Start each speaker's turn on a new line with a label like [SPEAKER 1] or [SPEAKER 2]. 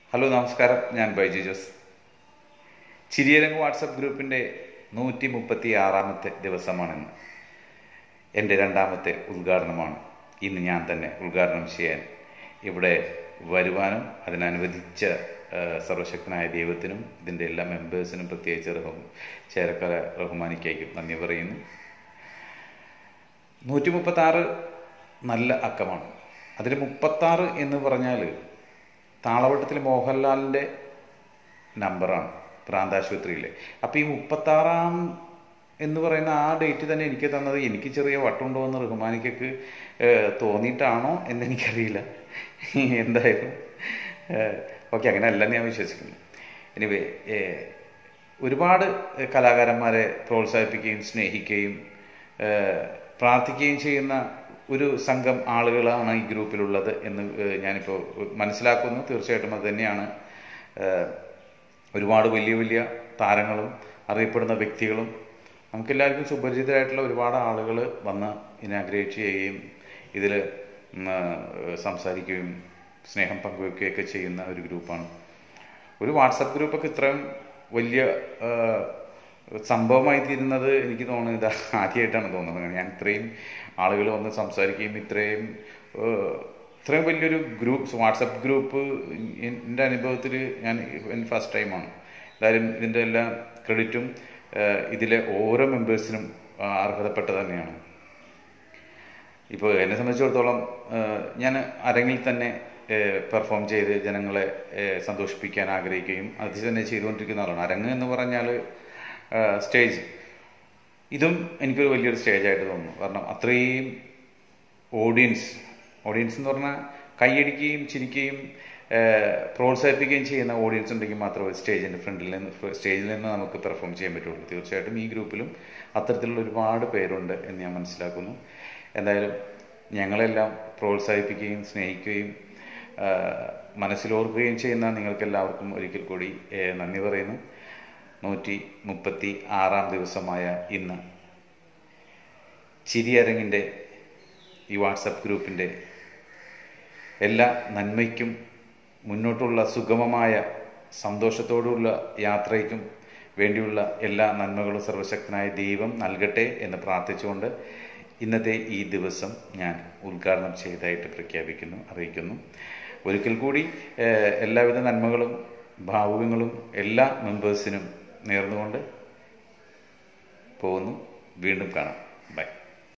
[SPEAKER 1] hello നമസ്കാരം ഞാൻ Baiju Jose ചിരിയരങ്ങ് WhatsApp ഗ്രൂപ്പിൻ്റെ നൂറ്റി മുപ്പത്തി ആറാമത്തെ ദിവസമാണിന്ന് എൻ്റെ രണ്ടാമത്തെ ഉദ്ഘാടനമാണ് ഇന്ന് ഞാൻ തന്നെ ഉദ്ഘാടനം ചെയ്യാൻ ഇവിടെ വരുവാനും അതിനനുവദിച്ച ആ, സർവശക്തനായ ദൈവത്തിനും ഇതിൻ്റെ എല്ലാ മെമ്പേഴ്സിനും പ്രത്യേകിച്ച് റഹു ചേരക്കര റഹ്മാനിക്കായിരിക്കും നന്ദി പറയുന്നു നൂറ്റി മുപ്പത്താറ് നല്ല അക്കമാണ് അതിൽ മുപ്പത്താറ് എന്ന് പറഞ്ഞാൽ താളവട്ടത്തിൽ മോഹൻലാലിൻ്റെ നമ്പറാണ് പ്രാന്താശുപത്രിയിലെ അപ്പോൾ ഈ മുപ്പത്താറാം എന്ന് പറയുന്ന ആ ഡേറ്റ് തന്നെ എനിക്ക് തന്നത് എനിക്ക് ചെറിയ വട്ടുണ്ടോ എന്ന് റഹ്മാനിക്കക്ക് ഏഹ്, തോന്നിയിട്ടാണോ എന്ന് എനിക്കറിയില്ല എന്തായാലും ഓക്കെ അങ്ങനെ അല്ലെന്ന് ഞാൻ വിശ്വസിക്കുന്നു എനിവേ ഒരുപാട് കലാകാരന്മാരെ പ്രോത്സാഹിപ്പിക്കുകയും സ്നേഹിക്കുകയും ഏഹ്, പ്രാർത്ഥിക്കുകയും ചെയ്യുന്ന ഒരു സംഘം ആളുകളാണ് ഈ ഗ്രൂപ്പിലുള്ളത് എന്ന് ഏഹ്, ഞാനിപ്പോൾ മനസ്സിലാക്കുന്നു തീർച്ചയായിട്ടും അത് തന്നെയാണ് ഏഹ്, ഒരുപാട് വലിയ വലിയ താരങ്ങളും അറിയപ്പെടുന്ന വ്യക്തികളും നമുക്കെല്ലാവർക്കും സുപരിചിതരായിട്ടുള്ള ഒരുപാട് ആളുകൾ വന്ന് ഇനാഗ്രേറ്റ് ചെയ്യുകയും ഇതിൽ സംസാരിക്കുകയും സ്നേഹം പങ്കുവെക്കുകയൊക്കെ ചെയ്യുന്ന ഒരു ഗ്രൂപ്പാണ് ഒരു വാട്സപ്പ് ഗ്രൂപ്പൊക്കെ ഇത്രയും വലിയ ആ, സംഭവമായി തീരുന്നത് എനിക്ക് തോന്നുന്നത് ഇത് ആദ്യമായിട്ടാണ് തോന്നുന്നത് ഞാൻ ഇത്രയും ആളുകൾ വന്ന് സംസാരിക്കുകയും ഇത്രയും ആ, ഇത്രയും വലിയൊരു ഗ്രൂപ്പ് വാട്സപ്പ് ഗ്രൂപ്പ് എൻ്റെ അനുഭവത്തിൽ ഞാൻ ഫസ്റ്റ് ടൈമാണ് എന്തായാലും ഇതിൻ്റെ എല്ലാ ക്രെഡിറ്റും ഇതിലെ ഓരോ മെമ്പേഴ്സിനും അർഹതപ്പെട്ട തന്നെയാണ് ഇപ്പോൾ എന്നെ സംബന്ധിച്ചിടത്തോളം ഞാൻ അരങ്ങിൽ തന്നെ പെർഫോം ചെയ്ത് ജനങ്ങളെ ഏഹ്, സന്തോഷിപ്പിക്കാൻ ആഗ്രഹിക്കുകയും അത് തന്നെ ചെയ്തുകൊണ്ടിരിക്കുന്ന ആളാണ് അരങ്ങ് എന്ന് പറഞ്ഞാൽ സ്റ്റേജ് ഇതും എനിക്കൊരു വലിയൊരു സ്റ്റേജായിട്ട് തോന്നുന്നു കാരണം അത്രയും ഓഡിയൻസ് ഓഡിയൻസ് എന്ന് പറഞ്ഞാൽ കൈയടിക്കുകയും ചിരിക്കുകയും ഏഹ്, പ്രോത്സാഹിപ്പിക്കുകയും ചെയ്യുന്ന ഓഡിയൻസ് ഉണ്ടെങ്കിൽ മാത്രമേ സ്റ്റേജിൻ്റെ ഫ്രണ്ടിൽ നിന്ന് സ്റ്റേജിൽ നിന്ന് നമുക്ക് പെർഫോം ചെയ്യാൻ പറ്റുള്ളൂ തീർച്ചയായിട്ടും ഈ ഗ്രൂപ്പിലും അത്തരത്തിലുള്ള ഒരുപാട് പേരുണ്ട് എന്ന് ഞാൻ മനസ്സിലാക്കുന്നു എന്തായാലും ഞങ്ങളെല്ലാം പ്രോത്സാഹിപ്പിക്കുകയും സ്നേഹിക്കുകയും ഏഹ്, മനസ്സിലോർക്കുകയും ചെയ്യുന്ന നിങ്ങൾക്കെല്ലാവർക്കും ഒരിക്കൽ കൂടി ഏഹ്, നന്ദി പറയുന്നു നൂറ്റി മുപ്പത്തി ആറാം ദിവസമായ ഇന്ന് ചിരിയരങ്ങിൻ്റെ ഈ വാട്സപ്പ് ഗ്രൂപ്പിൻ്റെ എല്ലാ നന്മയ്ക്കും മുന്നോട്ടുള്ള സുഗമമായ സന്തോഷത്തോടുള്ള യാത്രയ്ക്കും വേണ്ടിയുള്ള എല്ലാ നന്മകളും സർവശക്തനായ ദൈവം നൽകട്ടെ എന്ന് പ്രാർത്ഥിച്ചുകൊണ്ട് ഇന്നത്തെ ഈ ദിവസം ഞാൻ ഉദ്ഘാടനം ചെയ്തതായിട്ട് പ്രഖ്യാപിക്കുന്നു അറിയിക്കുന്നു ഒരിക്കൽ കൂടി ഏഹ്, എല്ലാവിധ നന്മകളും ഭാവുകങ്ങളും എല്ലാ മെമ്പേഴ്സിനും നേർന്നുകൊണ്ട് പോകുന്നു വീണ്ടും കാണാം ബൈ